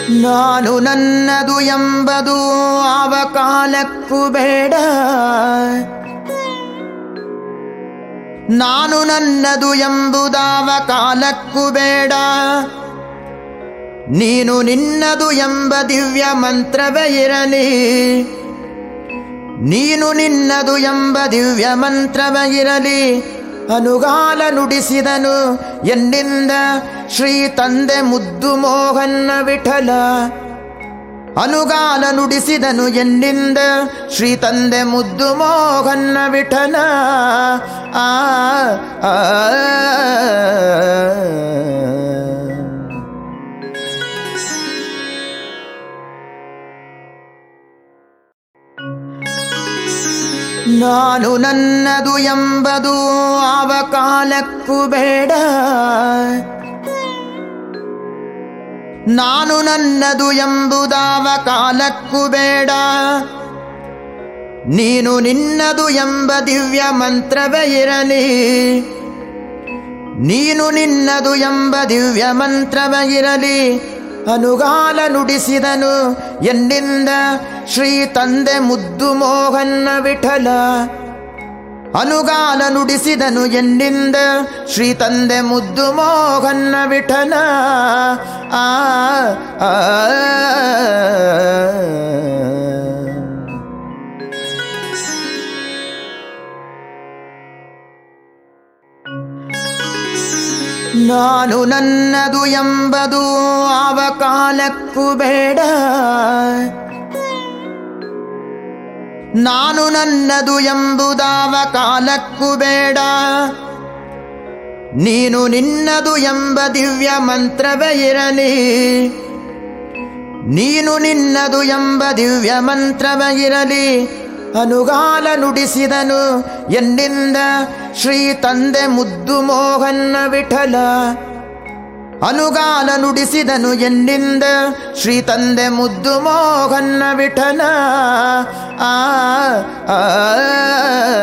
ನಾನು ನನ್ನದು ಎಂಬುದು ಆವ ಕಾಲಕ್ಕೂ ಬೇಡ ನಾನು ನನ್ನದು ಎಂಬುದಾವ ಕಾಲಕ್ಕೂ ಬೇಡ ನೀನು ನಿನ್ನದು ಎಂಬ ದಿವ್ಯ ಮಂತ್ರವೇ ಇರಲಿ ನೀನು ನಿನ್ನದು ಎಂಬ ದಿವ್ಯ ಮಂತ್ರವೇ ಇರಲಿ ಅನುಗಾಲ ನುಡಿಸಿದನು ಎನ್ನಿಂದ ಶ್ರೀ ತಂದೆ ಮುದ್ದು ಮೋಹನ್ನ ವಿಠಲ ಅನುಗಾಲ ನುಡಿಸಿದನು ಎನ್ನಿಂದ ಶ್ರೀ ತಂದೆ ಮುದ್ದು ಮೋಹನ್ನ ವಿಠಲ ಆ ಆ, ನಾನು ನನ್ನದು ಎಂಬುದು ಆವ ಕಾಲಕ್ಕೂ ಬೇಡ ನಾನು ನನ್ನದು ಎಂಬುದಾವ ಕಾಲಕ್ಕೂ ಬೇಡ ನೀನು ನಿನ್ನದು ಎಂಬ ದಿವ್ಯ ಮಂತ್ರವೇ ಇರಲಿ ನೀನು ನಿನ್ನದು ಎಂಬ ದಿವ್ಯ ಮಂತ್ರವೇ ಇರಲಿ ಅನುಗಾಲ ನುಡಿಸಿದನು ಎನ್ನಿಂದ ಶ್ರೀ ತಂದೆ ಮುದ್ದು ಮೋಹನ್ನ ವಿಠಲ ಅನುಗಾಲ ನುಡಿಸಿದನು ಎನ್ನಿಂದ ಶ್ರೀ ತಂದೆ ಮುದ್ದು ಮೋಹನ್ನ ವಿಠಲ ಆ ಆ, ನಾನು ನನ್ನದು ಎಂಬುದು ಆವ ಕಾಲಕ್ಕೂ ಬೇಡ ನಾನು ನನ್ನದು ಎಂಬುದಾವ ಕಾಲಕ್ಕೂ ಬೇಡ ನೀನು ನಿನ್ನದು ಎಂಬ ದಿವ್ಯ ಮಂತ್ರವೇ ಇರಲಿ ನೀನು ನಿನ್ನದು ಎಂಬ ದಿವ್ಯ ಮಂತ್ರವೇ ಇರಲಿ ಅನುಗಾಲ ನುಡಿಸಿದನು ಎನ್ನಿಂದ ಶ್ರೀ ತಂದೆ ಮುದ್ದು ಮೋಹನ್ನ ವಿಠಲ ಅನುಗಾಲ ನುಡಿಸಿದನು ಎನ್ನಿಂದ ಶ್ರೀ ತಂದೆ ಮುದ್ದು ಮೋಹನ್ನ ವಿಠಲ ಆ ಆ,